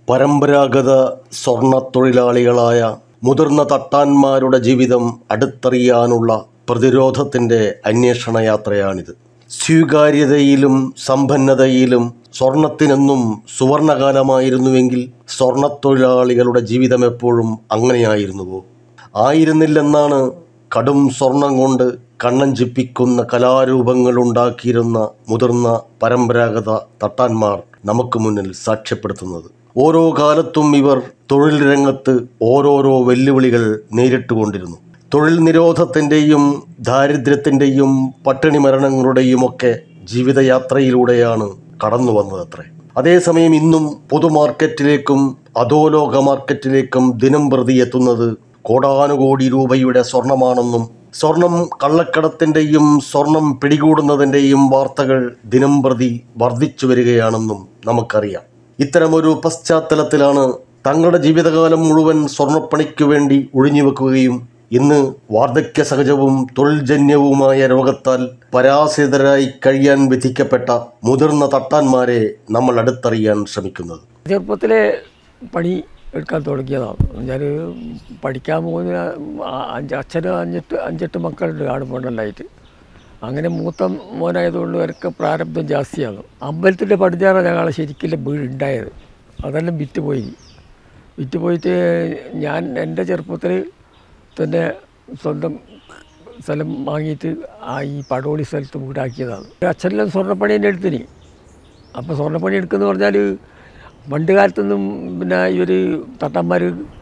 പരമ്പരാഗത സ്വർണ്ണത്തൊഴിലാളികളായ മുതിർന്ന തട്ടാന്മാരുടെ ജീവിതം അടുത്തറിയാനുള്ള പ്രതിരോധത്തിൻ്റെ അന്വേഷണ യാത്രയാണിത് സ്വീകാര്യതയിലും സമ്പന്നതയിലും സ്വർണത്തിനെന്നും സുവർണകാലമായിരുന്നുവെങ്കിൽ സ്വർണ്ണത്തൊഴിലാളികളുടെ ജീവിതം എപ്പോഴും അങ്ങനെയായിരുന്നുവോ ആയിരുന്നില്ലെന്നാണ് കടും സ്വർണം കൊണ്ട് കണ്ണഞ്ചിപ്പിക്കുന്ന കലാരൂപങ്ങൾ ഉണ്ടാക്കിയിരുന്ന മുതിർന്ന പരമ്പരാഗത തട്ടാന്മാർ നമുക്ക് മുന്നിൽ സാക്ഷ്യപ്പെടുത്തുന്നത് ഓരോ കാലത്തും ഇവർ തൊഴിൽ രംഗത്ത് ഓരോരോ വെല്ലുവിളികൾ നേരിട്ടുകൊണ്ടിരുന്നു തൊഴിൽ നിരോധത്തിൻ്റെയും ദാരിദ്ര്യത്തിൻ്റെയും പട്ടിണി മരണങ്ങളുടെയും ഒക്കെ ജീവിതയാത്രയിലൂടെയാണ് കടന്നു വന്നതത്രേ അതേസമയം ഇന്നും പൊതുമാർക്കറ്റിലേക്കും അധോലോക മാർക്കറ്റിലേക്കും ദിനം പ്രതി എത്തുന്നത് കോടാനുകോടി രൂപയുടെ സ്വർണമാണെന്നും സ്വർണം കള്ളക്കടത്തിൻ്റെയും സ്വർണം പിടികൂടുന്നതിൻ്റെയും വാർത്തകൾ ദിനം പ്രതി വർദ്ധിച്ചു വരികയാണെന്നും നമുക്കറിയാം ഇത്തരമൊരു പശ്ചാത്തലത്തിലാണ് തങ്ങളുടെ ജീവിതകാലം മുഴുവൻ സ്വർണ്ണപ്പണിക്കു വേണ്ടി ഒഴിഞ്ഞുവെക്കുകയും ഇന്ന് വാർദ്ധക്യ സഹജവും തൊഴിൽജന്യവുമായ രോഗത്താൽ പരാശ്രിതരായി കഴിയാൻ വിധിക്കപ്പെട്ട മുതിർന്ന തട്ടാന്മാരെ നമ്മൾ അടുത്തറിയാൻ ശ്രമിക്കുന്നത് ചെറുപ്പത്തിലെ പണി എടുക്കാൻ തുടങ്ങിയതാണ് ഞാൻ പഠിക്കാൻ പോകുന്ന ആ- അഞ്ച് അച്ഛന് അഞ്ചെട്ട് അഞ്ചെട്ട് മക്കളുണ്ട് ആട് പെണ്ണല്ലായിട്ട് അങ്ങനെ മൂത്ത മോനായതുകൊണ്ട് അവർക്ക് പ്രാരബ്ധം ജാസ്തിയാണ് അമ്പലത്തിൻ്റെ പടിഞ്ഞാറ് ഞങ്ങളെ ശരിക്കും വീട് ഉണ്ടായത് അതെല്ലാം വിറ്റ് പോയി വിറ്റ് പോയിട്ട് ഞാൻ എൻ്റെ ചെറുപ്പത്തിൽ തന്നെ സ്വന്തം സ്ഥലം വാങ്ങിയിട്ട് ആ ഈ പടോളി സ്ഥലത്ത് വീടാക്കിയതാണ് അച്ഛനെല്ലാം സ്വർണ്ണപ്പണീൻ്റെ എടുത്തിന് അപ്പോൾ സ്വർണ്ണപ്പണി എടുക്കുന്ന പറഞ്ഞാൽ പണ്ട് കാലത്തൊന്നും പിന്നെ ഈ ഒരു തട്ടന്മാർ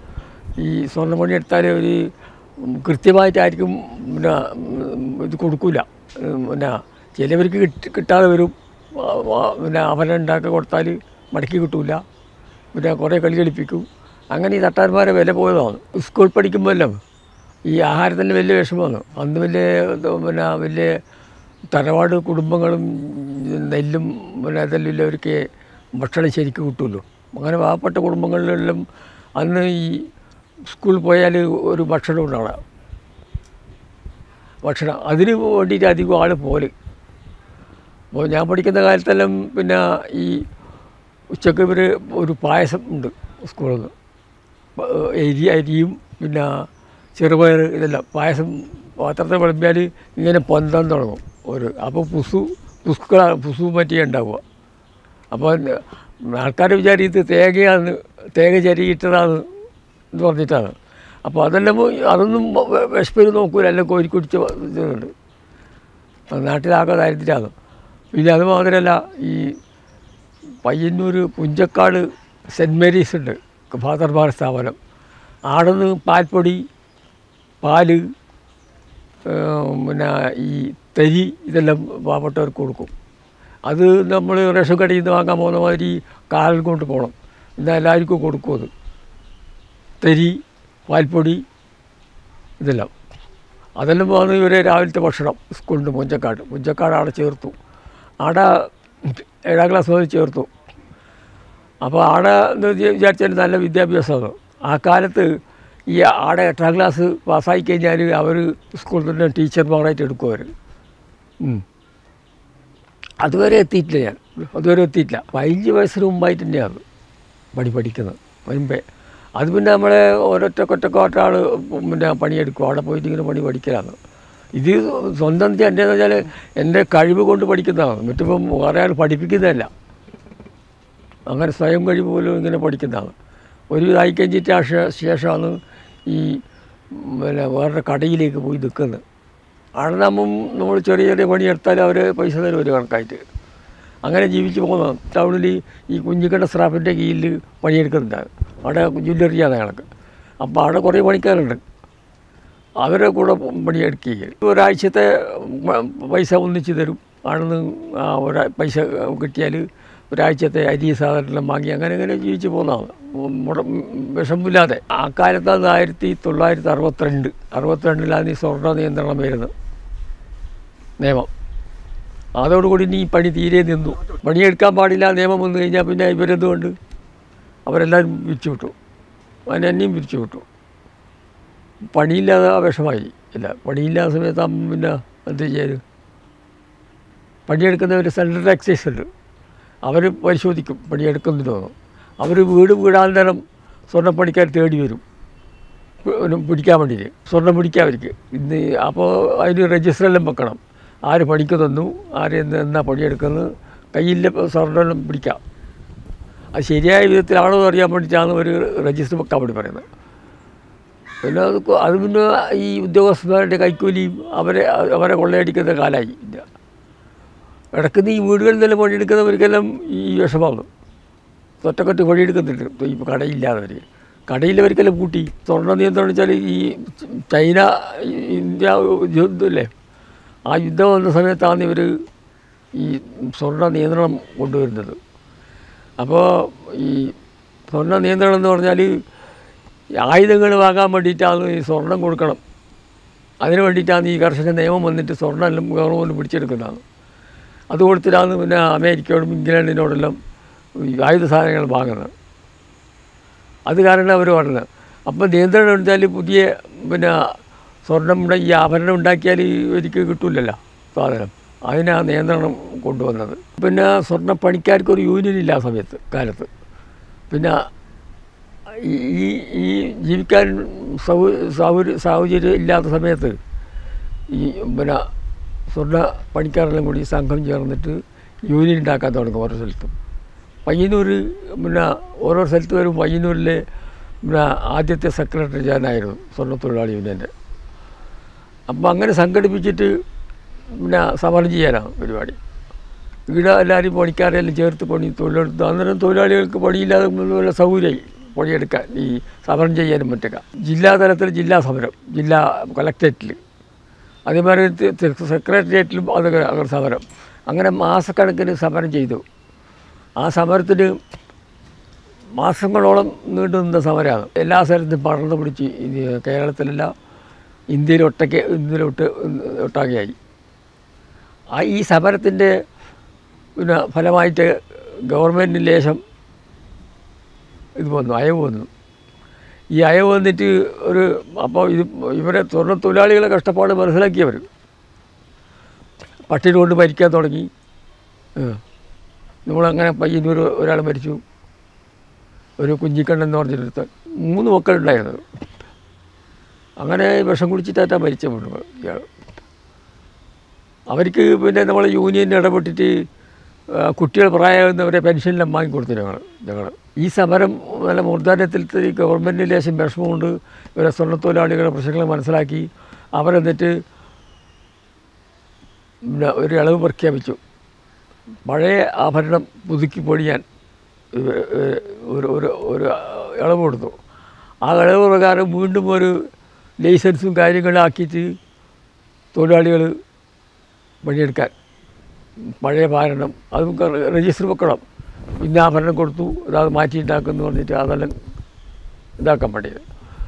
ഈ സ്വർണ്ണപ്പണി എടുത്താൽ ഒരു കൃത്യമായിട്ടായിരിക്കും പിന്നെ ഇത് കൊടുക്കില്ല പിന്നെ ചിലവർക്ക് കിട്ടി കിട്ടാതെ വരും ആ, ആ, പിന്നെ അവനെ ഉണ്ടാക്കി കൊടുത്താൽ മടക്കി കിട്ടൂല പിന്നെ കുറേ കളി കളിപ്പിക്കും അങ്ങനെ ഈ തട്ടാന്മാരെ വില പോയതാണ് സ്കൂൾ പഠിക്കുമ്പോഴെല്ലാം ഈ ആഹാരത്തിന് വലിയ വിഷമമാണ് അന്ന് വലിയ ഇത് പിന്നെ വലിയ തറവാട് കുടുംബങ്ങളും നെല്ലും പിന്നെ അതെല്ലാം ഇല്ലവർക്ക് ഭക്ഷണം ശരിക്കും കിട്ടുമല്ലോ അങ്ങനെ പാവപ്പെട്ട കുടുംബങ്ങളിലെല്ലാം അന്ന് ഈ സ്കൂളിൽ പോയാൽ ഒരു ഭക്ഷണം ഉണ്ടാവണം ഭക്ഷണം അതിന് വേണ്ടിയിട്ട് അധികം ആൾ പോലെ അപ്പോൾ ഞാൻ പഠിക്കുന്ന കാലത്തെല്ലാം പിന്നെ ഈ ഉച്ചക്ക് ഇവർ ഒരു പായസം ഉണ്ട് സ്കൂളിൽ നിന്ന് പ- അരി അരിയും പിന്നെ ചെറുപയർ ഇതെല്ലാം പായസം പാത്രത്തിൽ വിളമ്പിയാൽ ഇങ്ങനെ പൊന്താൻ തുടങ്ങും ഒരു അപ്പോൾ പുസു പുസ്കള പുസു പറ്റിയേ ഉണ്ടാവുക അപ്പോൾ ആൾക്കാർ വിചാരിച്ച് തേങ്ങയാണ് തേങ്ങ ചരിയിട്ടതാണ് എന്ന് പറഞ്ഞിട്ടാണ് അപ്പോൾ അതെല്ലാം അതൊന്നും വിശപ്പിന് നോക്കൂല എല്ലാം കോരി കുടിച്ച് ഇതുണ്ട് നാട്ടിലാകെ ദാരിദ്ര്യമാണ് പിന്നെ അത് മാത്രമല്ല ഈ പയ്യന്നൂർ പുഞ്ചക്കാട് സെൻറ്റ് മേരീസ് ഉണ്ട് ഫാദർമാർ സ്ഥാപനം അവിടെ നിന്ന് പാൽപ്പൊടി പാല് ഏഹ് പിന്നെ ഈ തരി ഇതെല്ലാം പാവപ്പെട്ടവർക്ക് കൊടുക്കും അത് നമ്മൾ റേഷൻ കടയിൽ നിന്ന് വാങ്ങാൻ പോകുന്ന മാതിരി കാലം കൊണ്ട് പോകണം എന്നാൽ എല്ലാവർക്കും കൊടുക്കും അത് തരി പാൽപ്പൊടി ഇതെല്ലാം അതെല്ലാം വന്ന് ഇവരെ രാവിലത്തെ ഭക്ഷണം സ്കൂളിൻ്റെ പുഞ്ചക്കാട് പുഞ്ചക്കാട് അവിടെ ചേർത്തു അവിടെ ഏഴാം ക്ലാസ് മുതൽ ചേർത്തു അപ്പോൾ ആടെ എന്ന് വിചാരിച്ചാൽ നല്ല വിദ്യാഭ്യാസമാണ് ആ കാലത്ത് ഈ ആടെ എട്ടാം ക്ലാസ് പാസ്സായി കഴിഞ്ഞാൽ അവർ സ്കൂളിൽ തന്നെ ടീച്ചർമാരായിട്ട് എടുക്കും അവർ അതുവരെ എത്തിയിട്ടില്ല ഞാൻ അതുവരെ എത്തിയിട്ടില്ല പതിനഞ്ച് വയസ്സിന് മുമ്പായിട്ട് തന്നെയാണ് പണി പഠിക്കുന്നത് മുൻപേ അത് പിന്നെ നമ്മളെ ഓരോറ്റക്കൊറ്റക്കോട്ട ആൾ പിന്നെ പണിയെടുക്കും അവിടെ പോയിട്ട് ഇങ്ങനെ പണി പഠിക്കലാണ് ഇത് സ്വന്തം എൻ്റെ എന്ന് വെച്ചാൽ എൻ്റെ കഴിവ് കൊണ്ട് പഠിക്കുന്നതാണ് മറ്റിപ്പം വേറെ ആൾ പഠിപ്പിക്കുന്നതല്ല അങ്ങനെ സ്വയം കഴിവ് പോലും ഇങ്ങനെ പഠിക്കുന്നതാണ് ഒരു ഇതായി കഴിഞ്ഞിട്ട് ആ ശേ- ശേഷമാണ് ഈ പിന്നെ വേറെ കടയിലേക്ക് പോയി നിൽക്കുന്നത് അവിടെ നമ്മൾ നമ്മൾ ചെറിയ ചെറിയ പണിയെടുത്താൽ അവർ പൈസ തരും ഒരു കണക്കായിട്ട് അങ്ങനെ ജീവിച്ച് പോകുന്ന ടൗണിൽ ഈ കുഞ്ഞിക്കട സ്രാഫിൻ്റെ കീഴിൽ പണിയെടുക്കുന്നുണ്ട് അവിടെ ജ്വല്ലറിയാണ് കണക്ക് അപ്പോൾ അവിടെ കുറേ പണിക്കാരുണ്ട് അവരെ കൂടെ പണിയെടുക്കുക ഒരാഴ്ചത്തെ മ- പൈസ ഒന്നിച്ച് തരും ആണെന്ന് ആ ഒരാ പൈസ കിട്ടിയാൽ ഒരാഴ്ചത്തെ അരി സാധനം വാങ്ങി അങ്ങനെ അങ്ങനെ ജീവിച്ച് പോകുന്നതാണ് മുട വിഷമില്ലാതെ ആ കാലത്താണ് ആയിരത്തി തൊള്ളായിരത്തി അറുപത്തിരണ്ട് അറുപത്തിരണ്ടിലാണ് ഈ സ്വർണ്ണ നിയന്ത്രണം വരുന്നത് നിയമം അതോടുകൂടി ഇനി ഈ പണി തീരെ നിന്നു പണിയെടുക്കാൻ പാടില്ല നിയമം വന്നു കഴിഞ്ഞാൽ പിന്നെ ഇവരെന്തുകൊണ്ട് അവരെല്ലാവരും പിരിച്ചു വിട്ടു അതിനെ എന്നെയും പിരിച്ചു വിട്ടു പണിയില്ലാതെ വിഷമായി ഇല്ല പണിയില്ലാത്ത സമയത്താകുമ്പം പിന്നെ എന്ത് ചെയ്യാൻ പണിയെടുക്കുന്നവർ സെൻട്രൽ എക്സൈസ് ഉണ്ട് അവർ പരിശോധിക്കും പണിയെടുക്കുന്നില്ലോ അവർ വീട് വീടാന്തരം സ്വർണ്ണപ്പണിക്കാർ തേടി വരും പി- ഒരു പിടിക്കാൻ വേണ്ടിയിട്ട് സ്വർണ്ണം പിടിക്കാൻ അവർക്ക് ഇന്ന് അപ്പോൾ അതിന് രജിസ്റ്ററെല്ലാം വെക്കണം ആര് പണിക്ക് തന്നു ആര് എന്ന് എന്നാ പണിയെടുക്കുന്നത് കയ്യിലെ സ്വർണ്ണമെല്ലാം പിടിക്കാം അത് ശരിയായ വിധത്തിലാണോ എന്ന് അറിയാൻ വേണ്ടിയിട്ടാണ് ഒരു രജിസ്റ്റർ വെക്കാൻ വേണ്ടി പറയുന്നത് പിന്നെ അത് കൊ- അത് പിന്നെ ഈ ഉദ്യോഗസ്ഥന്മാരുടെ കൈക്കൂലിയും അവരെ അവരെ കൊള്ളയടിക്കുന്ന കാലമായി ഇല്ല ഇടയ്ക്ക് ഈ വീടുകളിൽ നിന്നെല്ലാം പണിയെടുക്കുന്നവർക്കെല്ലാം ഈ വിഷമാണ് ഒറ്റക്കൊറ്റ പണിയെടുക്കുന്നുണ്ട് ഈ കടയില്ലാത്തവർ കടയില്ലവർക്കെല്ലാം കൂട്ടി സ്വർണ്ണ നിയന്ത്രണം വെച്ചാൽ ഈ ചൈന ഇന്ത്യ യുദ്ധമില്ലേ ആ യുദ്ധം വന്ന സമയത്താണ് ഇവർ ഈ സ്വർണ്ണ നിയന്ത്രണം കൊണ്ടുവരുന്നത് അപ്പോൾ ഈ സ്വർണ്ണ നിയന്ത്രണം എന്ന് പറഞ്ഞാൽ ആയുധങ്ങൾ വാങ്ങാൻ വേണ്ടിയിട്ടാണ് ഈ സ്വർണം കൊടുക്കണം അതിന് വേണ്ടിയിട്ടാണ് ഈ കർഷക നിയമം വന്നിട്ട് സ്വർണ്ണം എല്ലാം ഗവൺമെൻറ് പിടിച്ചെടുക്കുന്നതാണ് അത് കൊടുത്തിട്ടാണ് പിന്നെ അമേരിക്കയോടും ഇംഗ്ലണ്ടിനോടെല്ലാം ഈ ആയുധ സാധനങ്ങൾ വാങ്ങുന്നത് അത് കാരണം അവർ പറഞ്ഞത് അപ്പോൾ നിയന്ത്രണം എടുത്താൽ പുതിയ പിന്നെ സ്വർണം ഇവിടെ ഈ ആഭരണം ഉണ്ടാക്കിയാൽ എനിക്ക് കിട്ടില്ലല്ലോ സാധനം അതിനാ നിയന്ത്രണം കൊണ്ടുവന്നത് പിന്നെ സ്വർണ്ണ പണിക്കാർക്ക് ഒരു യൂണിയൻ ഇല്ല ആ സമയത്ത് കാലത്ത് പിന്നെ ഈ ഈ- ഈ ജീവിക്കാൻ സൗ സൗകര്യ സാഹചര്യം ഇല്ലാത്ത സമയത്ത് ഈ പിന്നെ സ്വർണ്ണ പണിക്കാരെല്ലാം കൂടി സംഘം ചേർന്നിട്ട് യൂണിയൻ ഉണ്ടാക്കാൻ തുടങ്ങും ഓരോ സ്ഥലത്തും പയ്യന്നൂർ പിന്നെ ഓരോ സ്ഥലത്ത് വരും പയ്യന്നൂരിലെ പിന്നെ ആദ്യത്തെ സെക്രട്ടറി ഞാനായിരുന്നു സ്വർണ്ണ തൊഴിലാളി യൂണിയൻ്റെ അപ്പോൾ അങ്ങനെ സംഘടിപ്പിച്ചിട്ട് പിന്നെ സമരം ചെയ്യാനാണ് പരിപാടി ഇവിടെ എല്ലാവരും പണിക്കാരെല്ലാം ചേർത്ത് പണി തൊഴിലെടുത്ത് അന്നേരം തൊഴിലാളികൾക്ക് പണിയില്ലാതെ വല്ല സൗകര്യമായി പണിയെടുക്കാൻ ഈ സമരം ചെയ്യാനും മറ്റൊക്കെ ജില്ലാ തലത്തിൽ ജില്ലാ സമരം ജില്ലാ കളക്ട്രേറ്റിൽ അതേമാതിരി സെക്രട്ടേറിയറ്റിലും അത് അങ്ങനെ സമരം അങ്ങനെ മാസക്കണക്കിന് സമരം ചെയ്തു ആ സമരത്തിന് മാസങ്ങളോളം നീണ്ടു നിന്ന സമരമാണ് എല്ലാ സ്ഥലത്തും പടർന്നു പിടിച്ച് ഇത് കേരളത്തിലല്ല ഇന്ത്യയിൽ ഒട്ടയ്ക്ക് ഇന്ത്യയിലൊട്ട് ഒട്ടാകെയായി ആ ഈ സമരത്തിൻ്റെ പിന്നെ ഫലമായിട്ട് ഗവൺമെൻറ്റിന് ലേശം ഇത് വന്നു അയവ് വന്നു ഈ അയവ് വന്നിട്ട് ഒരു അപ്പോൾ ഇത് ഇവരെ സ്വർണ്ണ തൊഴിലാളികളെ കഷ്ടപ്പാട് മനസ്സിലാക്കിയവർ പട്ടിണി കൊണ്ട് മരിക്കാൻ തുടങ്ങി ഏ. നമ്മളങ്ങനെ പയ്യന്നൂർ ഒരാൾ മരിച്ചു ഒരു കുഞ്ഞിക്കണ്ണൻ എന്ന് പറഞ്ഞൊരുത്ത മൂന്ന് മക്കളുണ്ടായിരുന്നു അങ്ങനെ വിഷം കുടിച്ചിട്ടാറ്റാ മരിച്ച വീണ് ഇയാൾ അവർക്ക് പിന്നെ നമ്മൾ യൂണിയൻ ഇടപെട്ടിട്ട് ആ, കുട്ടികൾ പ്രായമാകുന്നവരെ പെൻഷനെല്ലാം വാങ്ങിക്കൊടുത്തു ഞങ്ങൾ ഞങ്ങൾ ഈ സമരം നല്ല മൂർധാന്യത്തിൽ ഈ ഗവൺമെൻറ് ലേശം വിഷമമുണ്ട് ഇവരെ സ്വർണ്ണത്തൊഴിലാളികളുടെ പ്രശ്നങ്ങൾ മനസ്സിലാക്കി അവരെന്നിട്ട് പിന്നെ ഒരു ഇളവ് പ്രഖ്യാപിച്ചു പഴയ ആഭരണം പുതുക്കി പൊടിയാൻ ഇവ- ഏ- ഒരു ഒരു ഒരു ഇളവ് കൊടുത്തു ആ ഇളവ് പ്രകാരം വീണ്ടും ഒരു ലൈസൻസും കാര്യങ്ങളും ആക്കിയിട്ട് തൊഴിലാളികൾ പണിയെടുക്കാൻ പഴയ ഭാരണം അത് രജിസ്റ്റർ വെക്കണം ഇന്ന ആഭരണം കൊടുത്തു അത് മാറ്റി ഉണ്ടാക്കുമെന്ന് പറഞ്ഞിട്ട് അതെല്ലാം ഇതാക്കാൻ വേണ്ടിയത്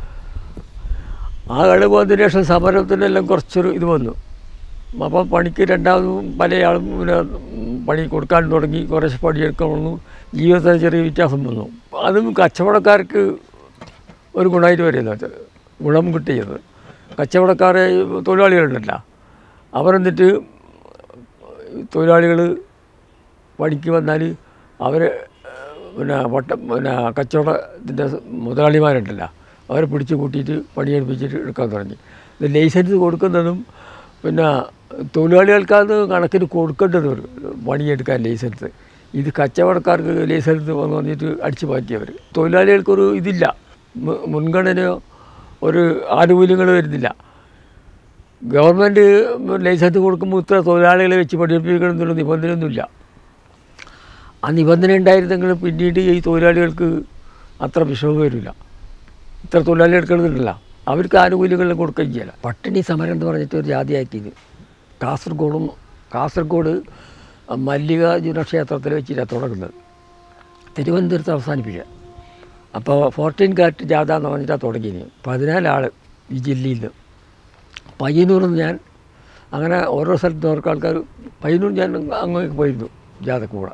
ആ ഇളവ് വന്നതിന് ശേഷം സമരത്തിനെല്ലാം കുറച്ചൊരു ഇത് വന്നു അപ്പോൾ പണിക്ക് രണ്ടാമതും പല ആളും പിന്നെ പണി കൊടുക്കാൻ തുടങ്ങി കുറച്ച് പണിയെടുക്കാൻ വന്നു ജീവിതത്തിൽ ചെറിയ വ്യത്യാസം വന്നു അതും കച്ചവടക്കാർക്ക് ഒരു ഗുണമായിട്ട് വരുന്നത് വെച്ചാൽ ഗുണം കിട്ടിയത് കച്ചവടക്കാരെ തൊഴിലാളികളുണ്ടല്ല അവരെന്നിട്ട് തൊഴിലാളികൾ പണിക്ക് വന്നാൽ അവർ പിന്നെ വട്ട പിന്നെ കച്ചവടത്തിൻ്റെ മുതലാളിമാരുണ്ടല്ല അവരെ പിടിച്ച് കൂട്ടിയിട്ട് പണിയെടുപ്പിച്ചിട്ട് എടുക്കാൻ തുടങ്ങി ഇത് ലൈസൻസ് കൊടുക്കുന്നതും പിന്നെ തൊഴിലാളികൾക്കത് കണക്കിന് കൊടുക്കേണ്ടത് ഒരു പണിയെടുക്കാൻ ലൈസൻസ് ഇത് കച്ചവടക്കാർക്ക് ലൈസൻസ് വന്ന് പറഞ്ഞിട്ട് അടിച്ചു മാറ്റിയവർ തൊഴിലാളികൾക്കൊരു ഇതില്ല മു- മുൻഗണനയോ ഒരു ആനുകൂല്യങ്ങൾ വരുന്നില്ല ഗവൺമെൻറ് ലൈസൻസ് കൊടുക്കുമ്പോൾ ഇത്ര തൊഴിലാളികളെ വെച്ച് പഠിപ്പിക്കണം എന്നുള്ള നിബന്ധനയൊന്നുമില്ല ആ നിബന്ധന ഉണ്ടായിരുന്നെങ്കിൽ പിന്നീട് ഈ തൊഴിലാളികൾക്ക് അത്ര വിഷമം വരില്ല ഇത്ര തൊഴിലാളി എടുക്കണമെന്നില്ല അവർക്ക് ആനുകൂല്യങ്ങളെല്ലാം കൊടുക്കുകയും ചെയ്യില്ല പട്ടിണി സമരം എന്ന് പറഞ്ഞിട്ട് ഒരു ജാതിയാക്കിയത് കാസർഗോഡും കാസർഗോഡ് മല്ലികാർജുന ക്ഷേത്രത്തിൽ വെച്ചിട്ടാണ് തുടങ്ങുന്നത് തിരുവനന്തപുരത്ത് അവസാനിപ്പിക്കുക അപ്പോൾ ഫോർട്ടീൻ കാറ്റ് ജാഥ എന്ന് പറഞ്ഞിട്ടാണ് തുടങ്ങിയത് പതിനാലാൾ ഈ ജില്ലയിൽ നിന്ന് പയ്യന്നൂരിൽ നിന്ന് ഞാൻ അങ്ങനെ ഓരോ സ്ഥലത്ത് ഓരോ ആൾക്കാർ പയ്യന്നൂർ ഞാൻ അങ്ങോട്ട് പോയിരുന്നു ജാഥ കൂടെ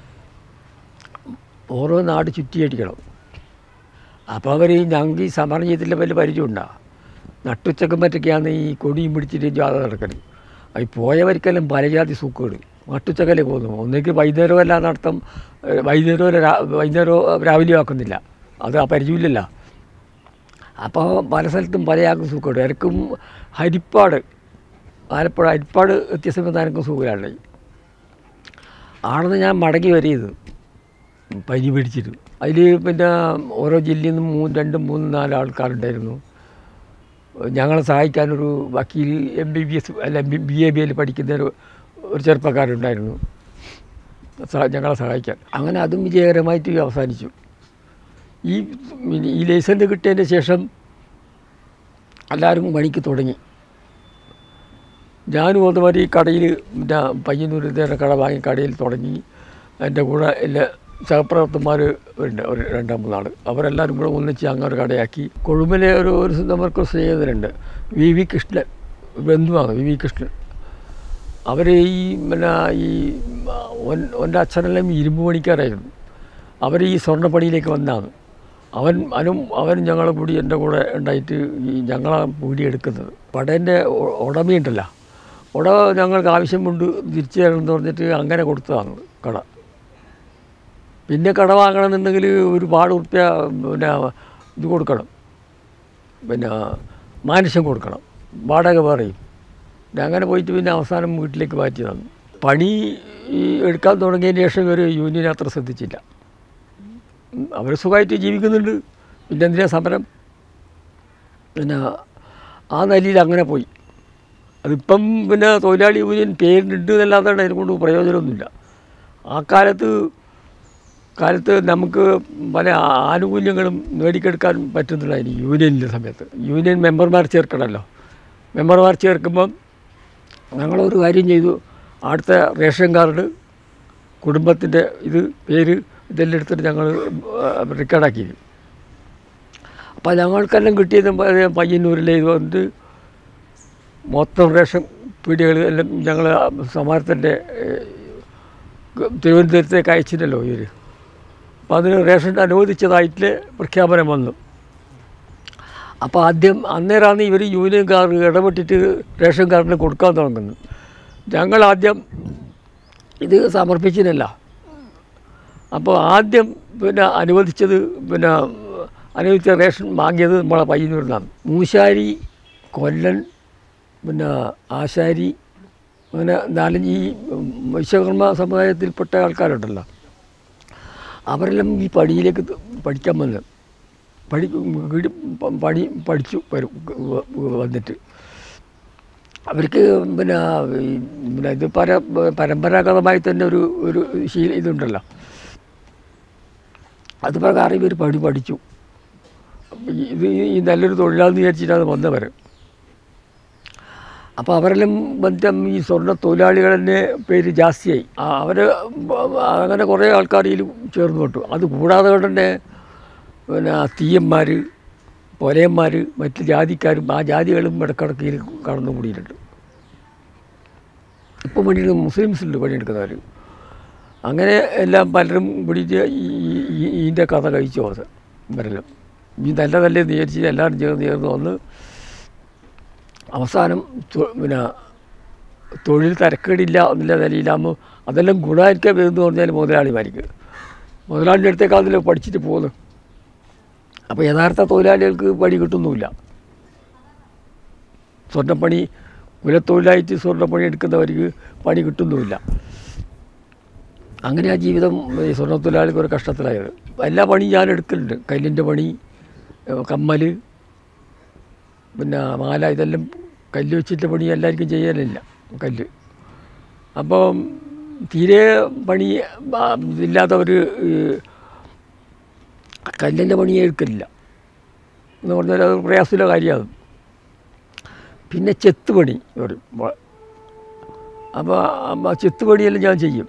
ഓരോ നാട് ചുറ്റിയടിക്കണം അപ്പോൾ അവർ ഞങ്ങൾക്ക് ഈ സമരം ചെയ്തില്ല വലിയ പരിചയമുണ്ടാ നട്ടുച്ചക്കും മറ്റൊക്കെയാണ് ഈ കൊടിയും പിടിച്ചിട്ട് ജാഥ നടക്കുന്നത് അത് പോയവർക്കെല്ലാം പലജാതി സൂക്കുകൾ നട്ടുച്ചക്കലേ പോകുന്നു ഒന്നിക്ക് വൈകുന്നേരം എല്ലാം നടത്തം ഏഹ് വൈകുന്നേരം രാ- വൈകുന്നേരം രാവിലെ ആക്കുന്നില്ല അത് ആ പരിചയമില്ലല്ലോ അപ്പോൾ പല സ്ഥലത്തും പല ആൾക്കും സുഖമുണ്ട് എനിക്കും ഹരിപ്പാട് ആലപ്പുഴ ഹരിപ്പാട് എത്തിയ സമയത്ത് എനിക്കും സുഖമില്ലാണ്ട് ആണെന്ന് ഞാൻ മടങ്ങി വരിയത് പനി പിടിച്ചിട്ട് അതിൽ പിന്നെ ഓരോ ജില്ലയിൽ നിന്നും മൂന്ന് രണ്ടും മൂന്നും നാല് ആൾക്കാരുണ്ടായിരുന്നു ഞങ്ങളെ സഹായിക്കാനൊരു വക്കീൽ എം ബി ബി എസ് അല്ല ബി എ ബി എൽ പഠിക്കുന്ന ഒരു ഒരു ചെറുപ്പക്കാരുണ്ടായിരുന്നു സഹ- ഞങ്ങളെ സഹായിക്കാൻ അങ്ങനെ അതും വിജയകരമായിട്ട് അവസാനിച്ചു ഈ ഈ ലൈസൻസ് കിട്ടിയതിൻ്റെ ശേഷം എല്ലാവരും പണിക്ക് തുടങ്ങി ഞാനും അതുമാതിരി ഈ കടയിൽ പിന്നെ പയ്യന്നൂർ ഇതേ കട വാങ്ങി കടയിൽ തുടങ്ങി എൻ്റെ കൂടെ എല്ലാ സഹപ്രവർത്തന്മാർ ഉണ്ട് ഒരു രണ്ടാം മൂന്നാൾ അവരെല്ലാവരും കൂടെ ഒന്നിച്ച് അങ്ങ് ഒരു കടയാക്കി കൊഴുമ്പിലെ ഒരു ഒരു നമുക്ക് സ്നേഹിതരുണ്ട് വി വി കൃഷ്ണൻ ബന്ധുവാണ് വി വി കൃഷ്ണൻ അവർ ഈ പിന്നെ ഈ എൻ്റെ അച്ഛനെല്ലാം ഇരുമ്പ് പണിക്കാരായിരുന്നു അവർ ഈ സ്വർണ്ണപ്പണിയിലേക്ക് വന്നാണ് അവൻ അവനും അവൻ ഞങ്ങളെ കൂടി എൻ്റെ കൂടെ ഉണ്ടായിട്ട് ഈ ഞങ്ങളെ കൂടി എടുക്കുന്നത് പടേൻ്റെ ഉടമയുണ്ടല്ലോ ഉട ഞങ്ങൾക്ക് ആവശ്യമുണ്ട് തിരിച്ചു തരണമെന്ന് പറഞ്ഞിട്ട് അങ്ങനെ കൊടുത്തതാണ് കട പിന്നെ കട വാങ്ങണമെന്നുണ്ടെങ്കിൽ ഒരുപാട് ഉറുപ്പ്യ പിന്നെ ഇത് കൊടുക്കണം പിന്നെ മാനുഷ്യം കൊടുക്കണം വാടക പറയും പിന്നെ അങ്ങനെ പോയിട്ട് പിന്നെ അവസാനം വീട്ടിലേക്ക് മാറ്റി തന്നു പണി ഈ എടുക്കാൻ തുടങ്ങിയതിന് ശേഷം ഒരു യൂണിയൻ അത്ര ശ്രദ്ധിച്ചില്ല അവർ സുഖമായിട്ട് ജീവിക്കുന്നുണ്ട് പിന്നെ എന്തിനാ സമരം പിന്നെ ആ നിലയിൽ അങ്ങനെ പോയി അതിപ്പം പിന്നെ തൊഴിലാളി യൂണിയൻ പേരിട്ടുണ്ട് എന്നല്ലാതെ അതിനെക്കൊണ്ട് പ്രയോജനമൊന്നുമില്ല ആ കാലത്ത് കാലത്ത് നമുക്ക് പല ആനുകൂല്യങ്ങളും നേടിക്കെടുക്കാൻ പറ്റുന്നുണ്ടായിരുന്നു യൂണിയനിൻ്റെ സമയത്ത് യൂണിയൻ മെമ്പർമാർ ചേർക്കണമല്ലോ മെമ്പർമാർ ചേർക്കുമ്പം ഞങ്ങളൊരു കാര്യം ചെയ്തു അടുത്ത റേഷൻ കാർഡ് കുടുംബത്തിൻ്റെ ഇത് പേര് ഇതെല്ലാം എടുത്തിട്ട് ഞങ്ങൾ റെക്കോർഡാക്കി അപ്പോൾ ഞങ്ങൾക്കെല്ലാം കിട്ടിയത് പ- പയ്യന്നൂരിലെ ഇത് വന്നിട്ട് മൊത്തം റേഷൻ പീടികകൾ എല്ലാം ഞങ്ങൾ സമാരത്തിൻ്റെ തിരുവനന്തപുരത്തേക്ക് അയച്ചില്ലല്ലോ ഇവർ അപ്പോൾ അതിന് റേഷൻ അനുവദിച്ചതായിട്ട് പ്രഖ്യാപനം വന്നു അപ്പോൾ ആദ്യം അന്നേരമാണ് ഇവർ യൂണിയൻകാർ ഇടപെട്ടിട്ട് റേഷൻ കാർഡിന് കൊടുക്കാൻ തുടങ്ങുന്നത് ഞങ്ങൾ ആദ്യം ഇത് സമർപ്പിച്ചില്ല അപ്പോൾ ആദ്യം പിന്നെ അനുവദിച്ചത് പിന്നെ അനുവദിച്ച റേഷൻ വാങ്ങിയത് നമ്മളെ പയ്യന്നൂരിൽ നിന്നാണ് മൂശാരി കൊല്ലൻ പിന്നെ ആശാരി അങ്ങനെ നാലഞ്ച് ഈ വിശ്വകർമ്മ സമുദായത്തിൽപ്പെട്ട ആൾക്കാരുണ്ടല്ലോ അവരെല്ലാം ഈ പണിയിലേക്ക് ത- പഠിക്കാൻ വന്ന് പഠി വീട് പ- പണി പഠിച്ചു വരും വ- വന്നിട്ട് അവർക്ക് പിന്നെ ഈ പിന്നെ ഇത് പര പരമ്പരാഗതമായി തന്നെ ഒരു ഒരു ശീല ഇതുണ്ടല്ലോ അത് പ്രകാരം ഇവർ പണി പഠിച്ചു അപ്പൊ ഈ- ഇത് ഈ നല്ലൊരു തൊഴിലാന്ന് വിചാരിച്ചിട്ടാണ് വന്നവർ അപ്പോൾ അവരെല്ലാം ബന്ധം ഈ സ്വർണ്ണ തൊഴിലാളികളുടെ പേര് ജാസ്തിയായി അവർ അങ്ങനെ കുറേ ആൾക്കാർ ഇതിൽ ചേർന്ന് പെട്ടു അത് കൂടാതെ കൊണ്ട് തന്നെ പിന്നെ തീയന്മാർ പൊലയന്മാർ മറ്റ് ജാതിക്കാരും ആ ജാതികളും ഇടക്കിടക്ക് ഇതിൽ കടന്നു കൂടിയിട്ടുണ്ട് ഇപ്പം പണിയെടുക്കുന്ന മുസ്ലിംസുണ്ട് പണിയെടുക്കുന്നവർ അങ്ങനെ എല്ലാം പലരും പിടിച്ച് ഈ ഈ- ഈ ഇതിൻ്റെ കഥ കഴിച്ചു പോയത് ഇവരെല്ലാം ഈ നല്ല നല്ല വിചാരിച്ച് എല്ലാവരും ചേർന്ന് ചേർന്ന് വന്ന് അവസാനം തൊ- പിന്നെ തൊഴിൽ തരക്കേടില്ല എന്നുള്ള നിലയിലാകുമ്പോൾ അതെല്ലാം ഗുണമായിരിക്കാൻ വരുമെന്ന് പറഞ്ഞാൽ മുതലാളിമാർക്ക് മുതലാളിൻ്റെ അടുത്തേക്ക് അതിൽ പഠിച്ചിട്ട് പോകുന്നു അപ്പോൾ യഥാർത്ഥ തൊഴിലാളികൾക്ക് പണി കിട്ടുന്നുമില്ല സ്വർണ്ണപ്പണി കുലത്തൊഴിലായിട്ട് സ്വർണ്ണപ്പണി എടുക്കുന്നവർക്ക് പണി കിട്ടുന്നുമില്ല അങ്ങനെ ആ ജീവിതം ഈ സ്വർണ്ണത്തൊഴിലാളിക്ക് ഒരു കഷ്ടത്തിലായത് എല്ലാ പണിയും ഞാൻ എടുക്കലുണ്ട് കല്ലിൻ്റെ പണി ഏഹ് കമ്മൽ പിന്നെ മാല ഇതെല്ലാം കല്ല് വെച്ചിട്ട് പണി എല്ലാവർക്കും ചെയ്യാനില്ല കല്ല് അപ്പം തീരെ പണി ആ, ഇല്ലാത്തവർ കല്ലിൻ്റെ പണി എടുക്കലില്ല എന്ന് പറഞ്ഞാൽ അത് പ്രയാസമുള്ള കാര്യമാണ് പിന്നെ ചെത്ത് പണി പറയും വ- അപ്പോൾ ആ ചെത്ത് പണിയെല്ലാം ഞാൻ ചെയ്യും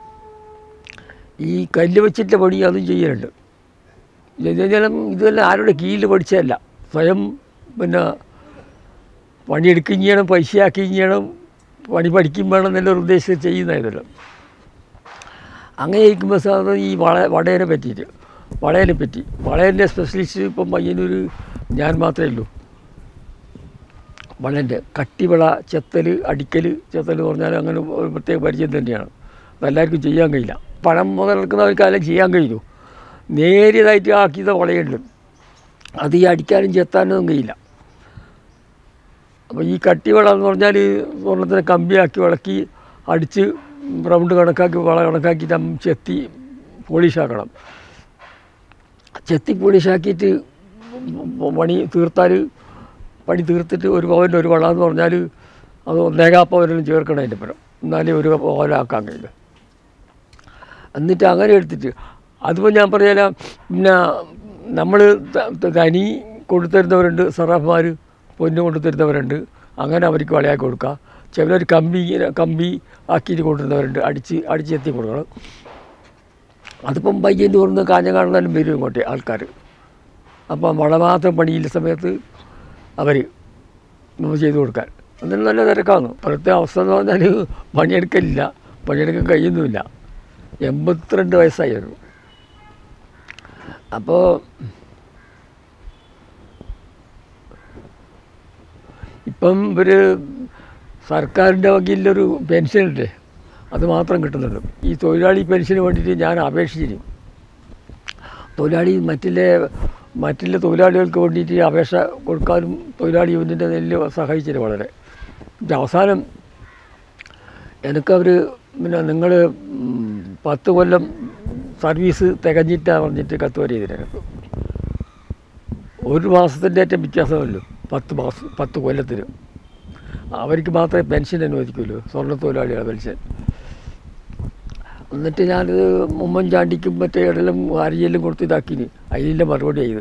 ഈ കല്ല് വെച്ചിട്ട് പണി അതും ചെയ്യലുണ്ട് ഇതെല്ലാം ഇതെല്ലാം ആരുടെ കീഴിൽ പഠിച്ചതല്ല സ്വയം പിന്നെ പണിയെടുക്കുകയും ചെയ്യണം പൈസയാക്കുകയും ചെയ്യണം പണി പഠിക്കുകയും വേണം എന്നുള്ള ഉദ്ദേശത്തിൽ ചെയ്യുന്ന ഇതെല്ലാം അങ്ങനെ ഇരിക്കുമ്പോൾ സാധാരണ ഈ വള വടയനെ പറ്റിയിട്ട് വളയനെ പറ്റി വളയൻ്റെ സ്പെഷ്യലിസ്റ്റ് ഇപ്പം പയ്യന്നൂർ ഞാൻ മാത്രമേ ഉള്ളൂ വളൻ്റെ കട്ടിവിള ചെത്തൽ അടിക്കൽ ചെത്തൽ എന്ന് പറഞ്ഞാൽ അങ്ങനെ ഒരു പ്രത്യേക പരിചയം തന്നെയാണ് അതെല്ലാവർക്കും ചെയ്യാൻ കഴിയില്ല പണം മുതലെടുക്കുന്നവർക്ക് അതെല്ലാം ചെയ്യാൻ കഴിയൂ നേരിയതായിട്ട് ആക്കിയത് വളയുണ്ട് അത് ഈ അടിക്കാനും ചെത്താനും കഴിയില്ല അപ്പോൾ ഈ കട്ടിവള എന്ന് പറഞ്ഞാൽ സ്വർണ്ണത്തിനെ കമ്പിയാക്കി വിളക്കി അടിച്ച് റൗണ്ട് കണക്കാക്കി വള കണക്കാക്കിയിട്ട് അം ചെത്തി പോളിഷാക്കണം ചെത്തി പോളിഷാക്കിയിട്ട് പണി തീർത്താൽ പണി തീർത്തിട്ട് ഒരു പവൻ്റെ ഒരു വള എന്ന് പറഞ്ഞാൽ അത് ഒന്നേകാ പവനും ചേർക്കണം അതിൻ്റെ പരം എന്നാലേ ഒരു പവനാക്കാൻ കഴിയില്ല എന്നിട്ട് അങ്ങനെ എടുത്തിട്ട് അതിപ്പോൾ ഞാൻ പറഞ്ഞാൽ പിന്നെ നമ്മൾ തനി കൊടുത്തരുന്നവരുണ്ട് സറാഫ്മാർ പൊന്ന് കൊണ്ടുതരുന്നവരുണ്ട് അങ്ങനെ അവർക്ക് വളയാക്കി കൊടുക്കുക ചിലർ കമ്പി ഇങ്ങനെ കമ്പി ആക്കിയിട്ട് കൊണ്ടുവരുന്നവരുണ്ട് അടിച്ച് അടിച്ച് എത്തി കൊടുക്കണം അതിപ്പം പയ്യൻ്റെ ഓർന്ന് കാഞ്ഞ കാണുന്നാലും വരും ഇങ്ങോട്ട് ആൾക്കാർ അപ്പം വള മാത്രം പണിയില്ല സമയത്ത് അവർ നമ്മൾ ചെയ്തു കൊടുക്കാൻ അതിന് നല്ല തിരക്കാണ് ഇപ്പോഴത്തെ അവസ്ഥ എന്ന് പറഞ്ഞാൽ പണിയെടുക്കലില്ല പണിയെടുക്കാൻ കഴിയുന്നുമില്ല എൺപത്തിരണ്ട് വയസ്സായിരുന്നു അപ്പോൾ ഇപ്പം ഇവർ സർക്കാരിൻ്റെ വകയിലൊരു പെൻഷനുണ്ട് അത് മാത്രം കിട്ടുന്നുണ്ട് ഈ തൊഴിലാളി പെൻഷന് വേണ്ടിയിട്ട് ഞാൻ അപേക്ഷിച്ചിരുന്നു തൊഴിലാളി മറ്റുള്ള മറ്റുള്ള തൊഴിലാളികൾക്ക് വേണ്ടിയിട്ട് അപേക്ഷ കൊടുക്കാനും തൊഴിലാളി യൂണിയൻ്റെ നെല്ല് സഹായിച്ചിരുന്നു വളരെ ഇത് അവസാനം എനിക്കവർ പിന്നെ നിങ്ങൾ പത്ത് കൊല്ലം സർവീസ് തികഞ്ഞിട്ടാണ് പറഞ്ഞിട്ട് കത്ത് വരെ ചെയ്തിരുന്നു എനിക്ക് ഒരു മാസത്തിൻ്റെ ഏറ്റവും വ്യത്യാസമല്ലോ പത്ത് മാസം പത്ത് കൊല്ലത്തിന് അവർക്ക് മാത്രമേ പെൻഷൻ അനുവദിക്കുള്ളൂ സ്വർണ്ണ തൊഴിലാളികളെ പെൻഷൻ എന്നിട്ട് ഞാനിത് ഉമ്മൻചാണ്ടിക്കും മറ്റേ ഇടലും ഹരിയെല്ലാം കൊടുത്ത് ഇതാക്കിന് അതിൻ്റെ മറുപടി ചെയ്ത്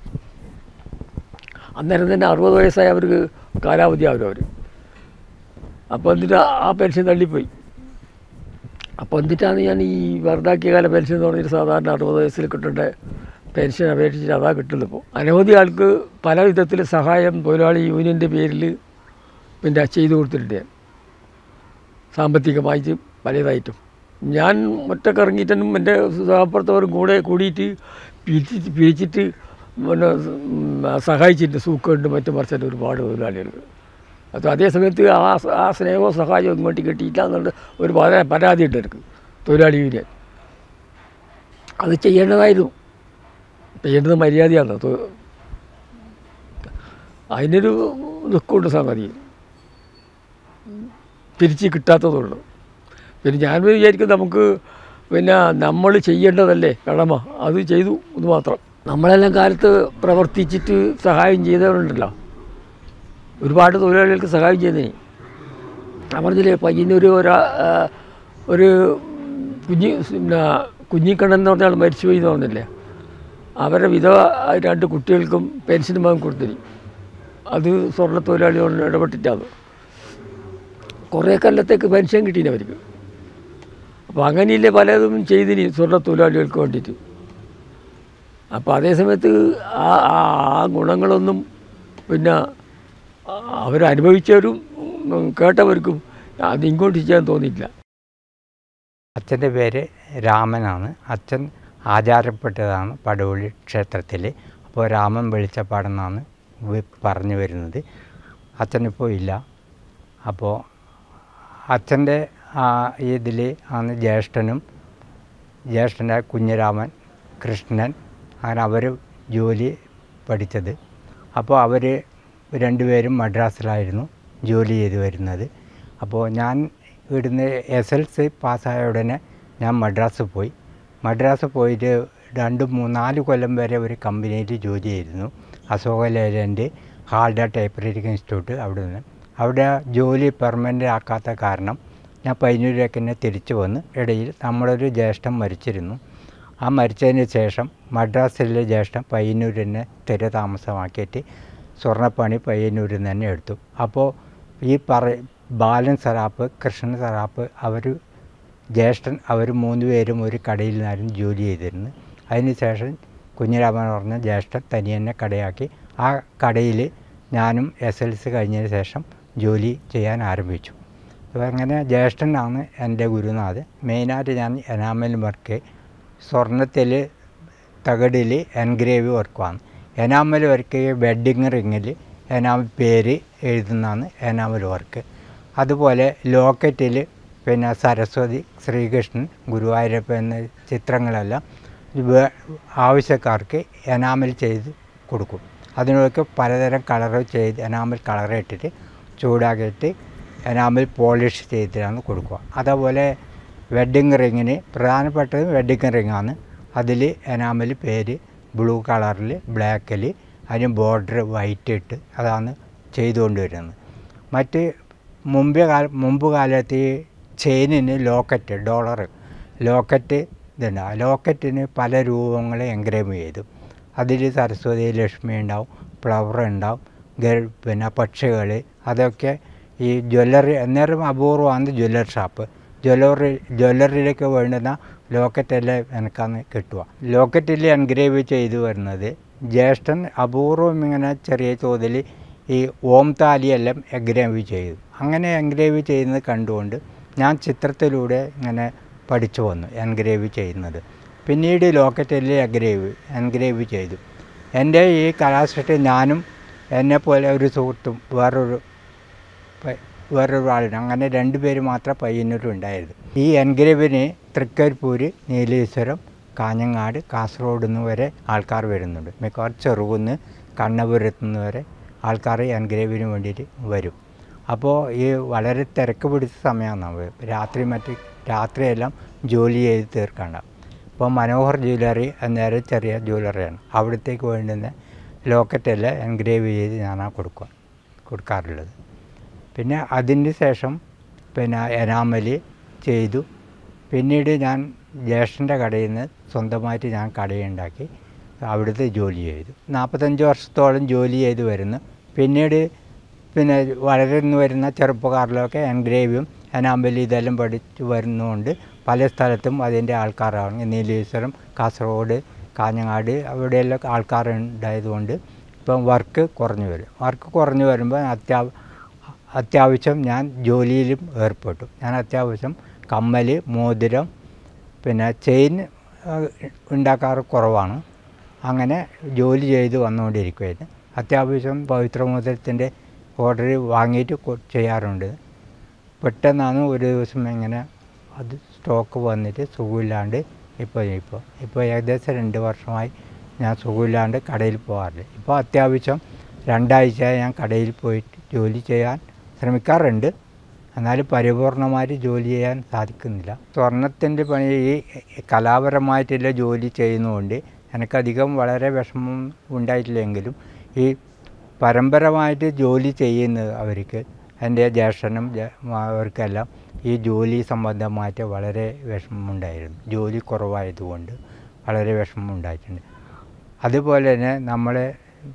അന്നേരം തന്നെ അറുപത് വയസ്സായ അവർക്ക് കാലാവധി ആവും അവർ അപ്പോൾ എന്നിട്ട് ആ പെൻഷൻ തള്ളിപ്പോയി അപ്പോൾ എന്നിട്ടാണ് ഞാൻ ഈ വെറുതാക്കിയ കാല പെൻഷൻ എന്ന് പറഞ്ഞിട്ട് സാധാരണ അറുപത് വയസ്സിൽ കിട്ടേണ്ട പെൻഷൻ അപേക്ഷിച്ചിട്ട് അതാ കിട്ടുന്നത് ഇപ്പോൾ അനവധി ആൾക്ക് പല വിധത്തിൽ സഹായം തൊഴിലാളി യൂണിയൻ്റെ പേരിൽ പിന്നെ ചെയ്തു കൊടുത്തിട്ടുണ്ട് ഞാൻ സാമ്പത്തികമായിട്ട് പലതായിട്ടും ഞാൻ ഒറ്റക്കിറങ്ങിയിട്ടും എൻ്റെ സഹപ്രവർത്തകരും കൂടെ കൂടിയിട്ട് പിരിച്ചിട്ട് പിരിച്ചിട്ട് പിന്നെ ഉം, സഹായിച്ചിട്ടുണ്ട് സൂക്കുണ്ട് മറ്റും മറിച്ചിട്ട് ഒരുപാട് തൊഴിലാളികൾക്ക് അത് അതേ സമയത്ത് ആ സ- ആ സ്നേഹവും സഹായവും ഇങ്ങോട്ട് കിട്ടിയില്ല എന്നുള്ള ഒരു പരാ- പരാതി ഉണ്ട് എനിക്ക് തൊഴിലാളി യൂണിയൻ അത് ചെയ്യേണ്ടതായിരുന്നു ചെയ്യേണ്ടത് മര്യാദയാണ് തൊ- അതിനൊരു ദുഃഖമുണ്ട് സംഗതി തിരിച്ച് കിട്ടാത്തതുള്ളൂ പിന്നെ ഞാൻ വിചാരിക്കും നമുക്ക് പിന്നെ നമ്മൾ ചെയ്യേണ്ടതല്ലേ കടമ അത് ചെയ്തു എന്ന് മാത്രം നമ്മളെല്ലാം കാലത്ത് പ്രവർത്തിച്ചിട്ട് സഹായം ചെയ്തവരുണ്ടല്ലോ ഒരുപാട് തൊഴിലാളികൾക്ക് സഹായം ചെയ്തേ ഞാൻ പറഞ്ഞില്ലേ പയ്യന്നൊരു ഒരാ ആ, ഒരു കുഞ്ഞി പിന്നെ കുഞ്ഞിക്കണ്ണൻ എന്ന് പറഞ്ഞ ആൾ മരിച്ചുപോയി എന്ന് പറഞ്ഞില്ലേ അവരുടെ വിധവ ആ രണ്ട് കുട്ടികൾക്കും പെൻഷൻ വാങ്ങി കൊടുത്തിനി അത് സ്വർണ്ണ തൊഴിലാളികളോട് ഇടപെട്ടിട്ടാണ് കുറേ കൊല്ലത്തേക്ക് പെൻഷൻ കിട്ടീന് അവർക്ക് അപ്പോൾ അങ്ങനെയില്ലേ പലതും ചെയ്തിനി സ്വർണ്ണ തൊഴിലാളികൾക്ക് വേണ്ടിയിട്ട് അപ്പോൾ അതേ സമയത്ത് ആ ആ ആ ഗുണങ്ങളൊന്നും പിന്നെ അവരനുഭവിച്ചവരും ഉം, കേട്ടവർക്കും അത് ഇങ്ങോട്ട് ചെയ്യാൻ തോന്നിയില്ല അച്ഛൻ്റെ പേര് രാമനാണ് അച്ഛൻ ആചാരപ്പെട്ടതാണ് പടവുള്ളി ക്ഷേത്രത്തിൽ അപ്പോൾ രാമൻ വെളിച്ചപ്പാടെന്നാണ് വി- പറഞ്ഞു വരുന്നത് അച്ഛനിപ്പോൾ ഇല്ല അപ്പോൾ അച്ഛൻ്റെ ഇതിൽ ആണ് ജ്യേഷ്ഠനും ജ്യേഷ്ഠൻ്റെ കുഞ്ഞിരാമൻ കൃഷ്ണൻ അങ്ങനെ അവർ ജോലി പഠിച്ചത് അപ്പോൾ അവർ രണ്ടുപേരും മദ്രാസിലായിരുന്നു ജോലി ചെയ്ത് വരുന്നത് അപ്പോൾ ഞാൻ ഇവിടുന്ന് എസ് എൽ സി പാസ്സായ ഉടനെ ഞാൻ മദ്രാസ് പോയി മദ്രാസ് പോയിട്ട് രണ്ട് മൂന്ന് നാല് കൊല്ലം വരെ ഒരു കമ്പനിയിൽ ജോലി ചെയ്തിരുന്നു അശോക ലേലൻ്റെ ഹാൾഡ ടൈപ്പറേറ്റിംഗ് ഇൻസ്റ്റിറ്റ്യൂട്ട് അവിടെ നിന്ന് അവിടെ ജോലി പെർമനൻ്റ് ആക്കാത്ത കാരണം ഞാൻ പയ്യന്നൂരേക്ക് തന്നെ തിരിച്ചു വന്ന് ഇടയിൽ നമ്മളൊരു ജ്യേഷ്ഠൻ മരിച്ചിരുന്നു ആ മരിച്ചതിന് ശേഷം മദ്രാസിലെ ജ്യേഷ്ഠൻ പയ്യന്നൂർ തന്നെ സ്ഥിര താമസമാക്കിയിട്ട് സ്വർണ്ണപ്പണി പയ്യന്നൂരിൽ നിന്ന് തന്നെ എടുത്തു അപ്പോൾ ഈ പറ ബാലൻ സറാപ്പ് കൃഷ്ണൻ സറാപ്പ് അവർ ജ്യേഷ്ഠൻ അവർ മൂന്ന് പേരും ഒരു കടയിൽ നിന്നായിരുന്നു ജോലി ചെയ്തിരുന്നു അതിനുശേഷം കുഞ്ഞിരാമൻ പറഞ്ഞ ജ്യേഷ്ഠൻ തനിയെന്നെ കടയാക്കി ആ കടയിൽ ഞാനും എസ് എൽ സി കഴിഞ്ഞതിന് ശേഷം ജോലി ചെയ്യാൻ ആരംഭിച്ചു അപ്പോൾ അങ്ങനെ ജ്യേഷ്ഠനാണ് എൻ്റെ ഗുരുനാഥ് മെയിനായിട്ട് ഞാൻ എനാമൽ വർക്ക് സ്വർണ്ണത്തിൽ തകടിൽ എൻഗ്രേവ് വർക്കുമാണ് എനാമൽ വർക്ക് വെഡ്ഡിങ് റിങ്ങിൽ എനാമൽ പേര് എഴുതുന്നതാണ് എനാമൽ വർക്ക് അതുപോലെ ലോക്കറ്റിൽ പിന്നെ സരസ്വതി ശ്രീകൃഷ്ണൻ ഗുരുവായൂരപ്പ എന്ന ചിത്രങ്ങളെല്ലാം വേ- ആവശ്യക്കാർക്ക് എനാമൽ ചെയ്ത് കൊടുക്കും അതിനൊക്കെ പലതരം കളർ ചെയ്ത് എനാമൽ കളർ ഇട്ടിട്ട് ചൂടാക്കിയിട്ട് എനാമൽ പോളിഷ് ചെയ്തിട്ടാണ് കൊടുക്കുക അതേപോലെ വെഡ്ഡിങ് റിങ്ങിന് പ്രധാനപ്പെട്ടത് വെഡ്ഡിങ് റിങ്ങാണ് അതിൽ എനാമൽ പേര് ബ്ലൂ കളറിൽ ബ്ലാക്കിൽ അതിന് ബോർഡർ വൈറ്റ് ഇട്ട് അതാണ് ചെയ്തുകൊണ്ട് വരുന്നത് മറ്റ് മുമ്പ് കാല മുമ്പ് കാലത്ത് ഈ ചെയിനിന് ലോക്കറ്റ് ഡോളർ ലോക്കറ്റ് ഇതുണ്ട് ആ ലോക്കറ്റിന് പല രൂപങ്ങൾ എൻഗ്രേവ് ചെയ്തു അതിൽ സരസ്വതി ലക്ഷ്മി ഉണ്ടാവും ഫ്ലവർ ഉണ്ടാവും ഗർ- പിന്നെ പക്ഷികൾ അതൊക്കെ ഈ ജ്വല്ലറി അന്നേരം അപൂർവമാണ് ജ്വല്ലറി ഷാപ്പ് ജ്വല്ലറി ജ്വല്ലറിയിലേക്ക് വേണ്ടുന്ന ലോക്കറ്റെല്ലാം എനിക്കന്ന് കിട്ടുക ലോക്കറ്റിൽ എൻഗ്രേവ് ചെയ്തു വരുന്നത് ജ്യേഷ്ഠൻ അപൂർവം ഇങ്ങനെ ചെറിയ തോതിൽ ഈ ഓം താലിയെല്ലാം എൻഗ്രേവ് ചെയ്തു അങ്ങനെ എൻഗ്രേവ് ചെയ്യുന്നത് കണ്ടുകൊണ്ട് ഞാൻ ചിത്രത്തിലൂടെ ഇങ്ങനെ പഠിച്ചു വന്നു എൻഗ്രേവ് ചെയ്യുന്നത് പിന്നീട് ലോക്കറ്റിൽ എൻഗ്രേവ് എൻഗ്രേവ് ചെയ്തു എൻ്റെ ഈ കലാസൃഷ്ടി ഞാനും എന്നെപ്പോലെ ഒരു സുഹൃത്തും വേറൊരു പ- വേറൊരു ആളിന് അങ്ങനെ രണ്ട് പേര് മാത്രം പയ്യന്നൂരും ഉണ്ടായിരുന്നു ഈ എൻഗ്രേവിന് തൃക്കരിപ്പൂര് നീലേശ്വരം കാഞ്ഞങ്ങാട് കാസർഗോഡ് നിന്ന് വരെ ആൾക്കാർ വരുന്നുണ്ട് മിക്കവാറും ചെറുകുന്ന് കണ്ണപുരത്ത് നിന്ന് വരെ ആൾക്കാർ എൻഗ്രേവിന് വേണ്ടിയിട്ട് വരും അപ്പോൾ ഈ വളരെ തിരക്ക് പിടിച്ച സമയമാണ് രാത്രി മറ്റ് രാത്രിയെല്ലാം ജോലി ചെയ്ത് തീർക്കണ്ടാവും ഇപ്പോൾ മനോഹർ ജ്വല്ലറി എന്നേരം ചെറിയ ജ്വല്ലറിയാണ് അവിടത്തേക്ക് വേണ്ടുന്ന ലോക്കറ്റെല്ലാം എൻഗ്രേവ് ചെയ്ത് ഞാനാണ് കൊടുക്കുക കൊടുക്കാറുള്ളത് പിന്നെ അതിന് ശേഷം പിന്നെ എനാമൽ ചെയ്തു പിന്നീട് ഞാൻ ജ്യേഷ്ഠൻ്റെ കടയിൽ നിന്ന് സ്വന്തമായിട്ട് ഞാൻ കടയുണ്ടാക്കി അവിടുത്തെ ജോലി ചെയ്തു നാൽപ്പത്തഞ്ച് വർഷത്തോളം ജോലി ചെയ്ത് വരുന്നു പിന്നീട് പിന്നെ വളർന്നു വരുന്ന ചെറുപ്പക്കാരിലൊക്കെ എൻഗ്രേവും എനാമ്പലി ഇതെല്ലാം പഠിച്ച് വരുന്നതുകൊണ്ട് പല സ്ഥലത്തും അതിൻ്റെ ആൾക്കാരാണ് നീലേശ്വരം കാസർഗോഡ് കാഞ്ഞങ്ങാട് അവിടെയെല്ലാം ആൾക്കാരുണ്ടായതുകൊണ്ട് ഇപ്പം വർക്ക് കുറഞ്ഞു വരും വർക്ക് കുറഞ്ഞു വരുമ്പോൾ അത്യാ അത്യാവശ്യം ഞാൻ ജോലിയിലും ഏർപ്പെട്ടു ഞാൻ അത്യാവശ്യം കമ്മൽ മോതിരം പിന്നെ ചെയിൻ ഉണ്ടാക്കാറ് കുറവാണ് അങ്ങനെ ജോലി ചെയ്ത് വന്നുകൊണ്ടിരിക്കുകയായിരുന്നു അത്യാവശ്യം പവിത്രമോതിരത്തിൻ്റെ ഓർഡർ വാങ്ങിയിട്ട് കൊ- ചെയ്യാറുണ്ട് പെട്ടെന്നാണ് ഒരു ദിവസം ഇങ്ങനെ അത് സ്റ്റോക്ക് വന്നിട്ട് സുഖമില്ലാണ്ട് ഇപ്പോൾ ഇപ്പോൾ ഇപ്പോൾ ഏകദേശം രണ്ട് വർഷമായി ഞാൻ സുഖമില്ലാണ്ട് കടയിൽ പോകാറില്ല ഇപ്പോൾ അത്യാവശ്യം രണ്ടാഴ്ചയായി ഞാൻ കടയിൽ പോയിട്ട് ജോലി ചെയ്യാൻ ശ്രമിക്കാറുണ്ട് എന്നാലും പരിപൂർണമായിട്ട് ജോലി ചെയ്യാൻ സാധിക്കുന്നില്ല സ്വർണത്തിൻ്റെ പണി ഈ കലാപരമായിട്ടുള്ള ജോലി ചെയ്യുന്നതുകൊണ്ട് എനിക്കധികം വളരെ വിഷമം ഉണ്ടായിട്ടില്ലെങ്കിലും ഈ പരമ്പരമായിട്ട് ജോലി ചെയ്യുന്ന അവർക്ക് എൻ്റെ ജ്യേഷ്ഠനും ജേ- അവർക്കെല്ലാം ഈ ജോലി സംബന്ധമായിട്ട് വളരെ വിഷമമുണ്ടായിരുന്നു ജോലി കുറവായതുകൊണ്ട് വളരെ വിഷമം ഉണ്ടായിട്ടുണ്ട് അതുപോലെ തന്നെ നമ്മളെ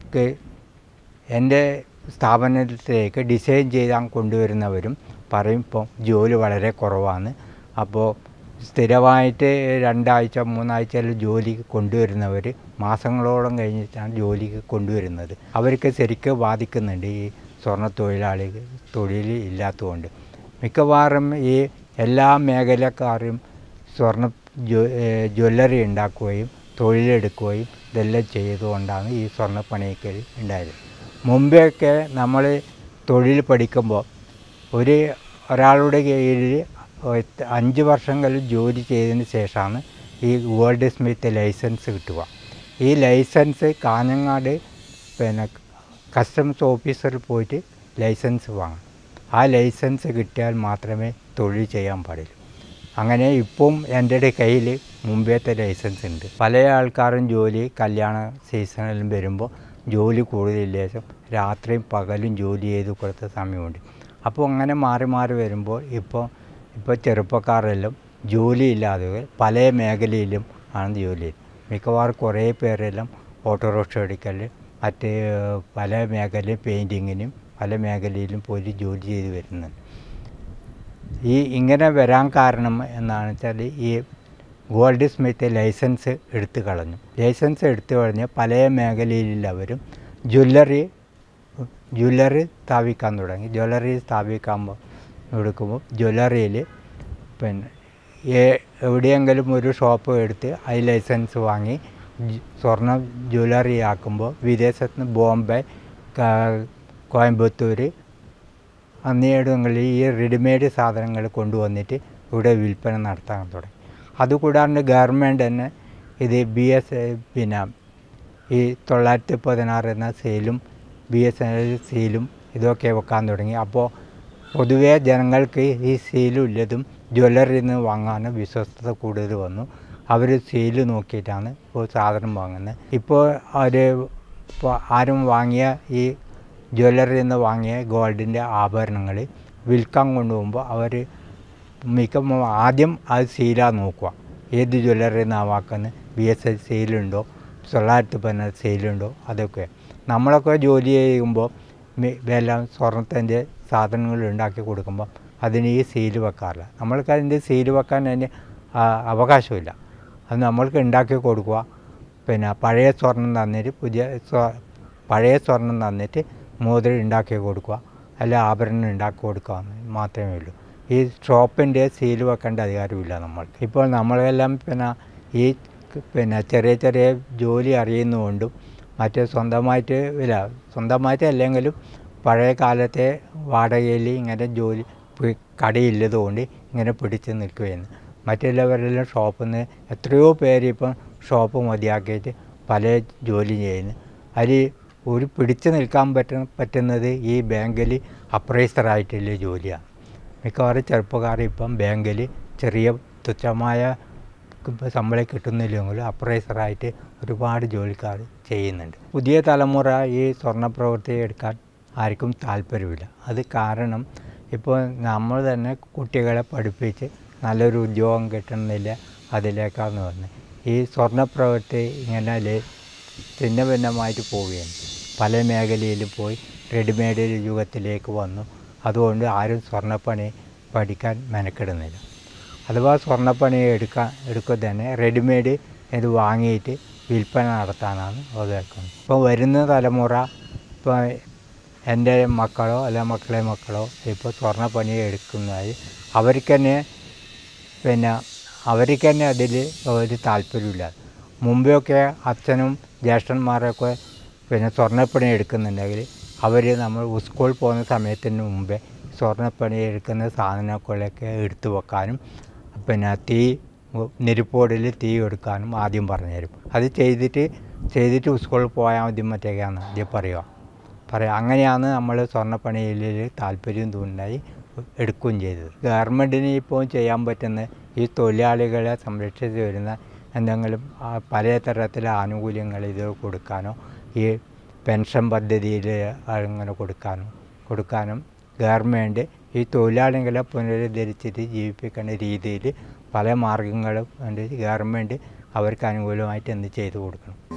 എൻ്റെ സ്ഥാപനത്തിലേക്ക് ഡിസൈൻ ചെയ്താൽ കൊണ്ടുവരുന്നവരും പറയും ഇപ്പോൾ ജോലി വളരെ കുറവാണ് അപ്പോൾ സ്ഥിരമായിട്ട് രണ്ടാഴ്ച മൂന്നാഴ്ചയിൽ ജോലിക്ക് കൊണ്ടുവരുന്നവർ മാസങ്ങളോളം കഴിഞ്ഞിട്ടാണ് ജോലിക്ക് കൊണ്ടുവരുന്നത് അവർക്ക് ശരിക്ക് ബാധിക്കുന്നുണ്ട് ഈ സ്വർണ്ണ തൊഴിലാളി തൊഴിൽ ഇല്ലാത്തതുകൊണ്ട് മിക്കവാറും ഈ എല്ലാ മേഖലക്കാരും സ്വർണ്ണ ജ്വ- ഏഹ് ജ്വല്ലറി ഉണ്ടാക്കുകയും തൊഴിലെടുക്കുകയും ഇതെല്ലാം ചെയ്തുകൊണ്ടാണ് ഈ സ്വർണ്ണപ്പണിയൊക്കെ ഉണ്ടായത് മുമ്പെയൊക്കെ നമ്മൾ തൊഴിൽ പഠിക്കുമ്പോൾ ഒരു ഒരാളുടെ കീഴിൽ ഒത്ത് അഞ്ച് വർഷങ്ങളിൽ ജോലി ചെയ്തതിന് ശേഷമാണ് ഈ വേൾഡ് സ്മിത്ത് ലൈസൻസ് കിട്ടുക ഈ ലൈസൻസ് കാഞ്ഞങ്ങാട് പിന്നെ കസ്റ്റംസ് ഓഫീസറിൽ പോയിട്ട് ലൈസൻസ് വാങ്ങണം ആ ലൈസൻസ് കിട്ടിയാൽ മാത്രമേ തൊഴിൽ ചെയ്യാൻ പാടുള്ളൂ അങ്ങനെ ഇപ്പം എൻ്റെ കയ്യിൽ മുമ്പേത്തെ ലൈസൻസ് ഉണ്ട് പല ആൾക്കാരും ജോലി കല്യാണ സീസണിലും വരുമ്പോൾ ജോലി കൂടുതലില്ല ശേഷം രാത്രിയും പകലും ജോലി ചെയ്ത് കൊടുത്ത സമയമുണ്ട് അപ്പോൾ അങ്ങനെ മാറി മാറി വരുമ്പോൾ ഇപ്പോൾ ഇപ്പോൾ ചെറുപ്പക്കാരെല്ലാം ജോലിയില്ലാതെ പല മേഖലയിലും ആണ് ജോലി ചെയ്യുന്നത് മിക്കവാറും കുറേ പേരെല്ലാം ഓട്ടോറിക്ഷ എടുക്കൽ മറ്റ് പല മേഖലയും പെയിൻറ്റിങ്ങിനും പല മേഖലയിലും പോയി ജോലി ചെയ്ത് വരുന്നുണ്ട് ഈ ഇങ്ങനെ വരാൻ കാരണം എന്നാണ് വെച്ചാൽ ഈ ഗോൾഡ് സ്മിത്ത് ലൈസൻസ് എടുത്തു കളഞ്ഞു ലൈസൻസ് എടുത്തു കളഞ്ഞ് പല മേഖലയിലുള്ളവരും ജ്വല്ലറി ജ്വല്ലറി സ്ഥാപിക്കാൻ തുടങ്ങി ജ്വല്ലറി സ്ഥാപിക്കാൻ പോ- എടുക്കുമ്പോൾ ജ്വല്ലറിയിൽ പിന്നെ ഏ- എവിടെയെങ്കിലും ഒരു ഷോപ്പ് എടുത്ത് അതിൽ ലൈസൻസ് വാങ്ങി ജ്- സ്വർണ്ണ ജ്വല്ലറി ആക്കുമ്പോൾ വിദേശത്ത് നിന്ന് ബോംബെ ക- കോയമ്പത്തൂർ അന്നേടങ്ങളിൽ ഈ റെഡിമെയ്ഡ് സാധനങ്ങൾ കൊണ്ടുവന്നിട്ട് ഇവിടെ വിൽപ്പന നടത്താൻ തുടങ്ങി അതുകൂടാണ്ട് ഗവൺമെൻറ് തന്നെ ഇത് ബി എസ് പിന്നെ ഈ തൊള്ളായിരത്തി പതിനാറ് എന്ന സെയിലും ബി എസ് എൻ എൽ സീലും ഇതൊക്കെ വെക്കാൻ തുടങ്ങി അപ്പോൾ പൊതുവേ ജനങ്ങൾക്ക് ഈ സീലും ഇല്ലതും ജ്വല്ലറിയിൽ നിന്ന് വാങ്ങാൻ വിശ്വസ്തത കൂടുതൽ വന്നു അവർ സീല് നോക്കിയിട്ടാണ് ഇപ്പോൾ സാധനം വാങ്ങുന്നത് ഇപ്പോൾ ഒരു ഇപ്പോൾ ആരും വാങ്ങിയ ഈ ജ്വല്ലറിയിൽ നിന്ന് വാങ്ങിയ ഗോൾഡിൻ്റെ ആഭരണങ്ങൾ വിൽക്കാൻ കൊണ്ടുപോകുമ്പോൾ അവർ മിക്ക ആദ്യം അത് സീലാ നോക്കുക ഏത് ജ്വല്ലറിയിൽ നിന്നാണ് വാക്കുന്നത് ബി എസ് എൽ സെയിലുണ്ടോ തൊള്ളായിരത്തി പതിനാറ് സെയിലുണ്ടോ അതൊക്കെ നമ്മളൊക്കെ ജോലി ചെയ്യുമ്പോൾ മി- എല്ലാം സ്വർണത്തിൻ്റെ സാധനങ്ങൾ ഉണ്ടാക്കി കൊടുക്കുമ്പോൾ അതിന് ഈ സീല് വെക്കാറില്ല നമ്മൾക്ക് അതിൻ്റെ സീല് വെക്കാൻ അതിന് ആ, അവകാശമില്ല അത് നമ്മൾക്ക് ഉണ്ടാക്കി കൊടുക്കുക പിന്നെ പഴയ സ്വർണം തന്നിട്ട് പുതിയ സ്വ- പഴയ സ്വർണം തന്നിട്ട് മോതിരം ഉണ്ടാക്കി കൊടുക്കുക അല്ല ആഭരണം ഉണ്ടാക്കി കൊടുക്കുക എന്ന് മാത്രമേ ഉള്ളൂ ഈ ഷോപ്പിൻ്റെ സീൽ വെക്കേണ്ട അധികാരമില്ല നമ്മൾക്ക് ഇപ്പോൾ നമ്മളെല്ലാം പിന്നെ ഈ ക- പിന്നെ ചെറിയ ചെറിയ ജോലി അറിയുന്നതുകൊണ്ടും മറ്റേ സ്വന്തമായിട്ട് ഇല്ല സ്വന്തമായിട്ട് അല്ലെങ്കിലും പഴയ കാലത്തെ വാടകയിൽ ഇങ്ങനെ ജോലി പി- കടയില്ലതുകൊണ്ട് ഇങ്ങനെ പിടിച്ച് നിൽക്കുകയാണ് മറ്റുള്ളവരെല്ലാം ഷോപ്പിൽ നിന്ന് എത്രയോ പേര് ഇപ്പം ഷോപ്പ് മതിയാക്കിയിട്ട് പല ജോലി ചെയ്യുന്നു അതിൽ ഒരു പിടിച്ചു നിൽക്കാൻ പറ്റുന്ന പറ്റുന്നത് ഈ ബാങ്കിൽ അപ്രൈസറായിട്ടുള്ള ജോലിയാണ് മിക്കവാറും ചെറുപ്പക്കാർ ഇപ്പം ബാങ്കിൽ ചെറിയ തുച്ഛമായ ഇപ്പം ശമ്പളം കിട്ടുന്നില്ലെങ്കിലും അപ്രൈസറായിട്ട് ഒരുപാട് ജോലിക്കാർ ചെയ്യുന്നുണ്ട് പുതിയ തലമുറ ഈ സ്വർണ്ണ പ്രവൃത്തി എടുക്കാൻ ആർക്കും താല്പര്യമില്ല അത് കാരണം ഇപ്പോൾ നമ്മൾ തന്നെ കുട്ടികളെ പഠിപ്പിച്ച് നല്ലൊരു ഉദ്യോഗം കിട്ടുന്നില്ല അതിലേക്കാന്ന് പറഞ്ഞത് ഈ സ്വർണ്ണ പ്രവൃത്തി ഇങ്ങനെ ലെ- ഭിന്ന ഭിന്നമായിട്ട് പോവുകയാണ് പല മേഖലയിലും പോയി റെഡിമെയ്ഡ് യുഗത്തിലേക്ക് വന്നു അതുകൊണ്ട് ആരും സ്വർണ്ണപ്പണി പഠിക്കാൻ മെനക്കെടുന്നില്ല അഥവാ സ്വർണ്ണപ്പണി എടുക്കാൻ എടുക്കുക തന്നെ റെഡിമെയ്ഡ് ഇത് വാങ്ങിയിട്ട് വിൽപ്പന നടത്താനാണ് ഉദ്ദേശിക്കുന്നത് ഇപ്പോൾ വരുന്ന തലമുറ ഇപ്പോൾ എൻ്റെ മക്കളോ അല്ല മക്കളെ മക്കളോ ഇപ്പോൾ സ്വർണ്ണപ്പണി എടുക്കുന്നതായി അവർക്ക് തന്നെ പിന്നെ അവർക്ക് തന്നെ അതിൽ ഒരു താല്പര്യമില്ല മുമ്പെയൊക്കെ അച്ഛനും ജ്യേഷ്ഠന്മാരൊക്കെ പിന്നെ സ്വർണ്ണപ്പണി എടുക്കുന്നുണ്ടെങ്കിൽ അവർ നമ്മൾ സ്കൂളിൽ പോകുന്ന സമയത്തിന് മുമ്പേ സ്വർണ്ണപ്പണി എടുക്കുന്ന സാധനങ്ങളൊക്കെ എടുത്തു വെക്കാനും പിന്നെ തീ നെരുപ്പോടിൽ തീ എടുക്കാനും ആദ്യം പറഞ്ഞു തരും അത് ചെയ്തിട്ട് ചെയ്തിട്ട് സ്കൂളിൽ പോയാൽ മതി മറ്റേക്കാണ് ആദ്യം പറയുക പറയാം അങ്ങനെയാണ് നമ്മൾ സ്വർണ്ണപ്പണിയിൽ താല്പര്യം തോന്നായി എടുക്കുകയും ചെയ്തത് ഗവൺമെൻറ്റിന് ഇപ്പോൾ ചെയ്യാൻ പറ്റുന്ന ഈ തൊഴിലാളികളെ സംരക്ഷിച്ച് വരുന്ന എന്തെങ്കിലും ആ, പല തരത്തിലെ ആനുകൂല്യങ്ങൾ ഇത് കൊടുക്കാനോ ഈ പെൻഷൻ പദ്ധതിയിൽ അങ്ങനെ കൊടുക്കാനോ കൊടുക്കാനും ഗവൺമെൻറ് ഈ തൊഴിലാളികളെ പുനരുദ്ധരിച്ചിട്ട് ജീവിപ്പിക്കുന്ന രീതിയിൽ പല മാർഗങ്ങളും ഉണ്ട് ഗവൺമെൻറ് അവർക്ക് അനുകൂലമായിട്ട് എന്ത് ചെയ്തു കൊടുക്കണം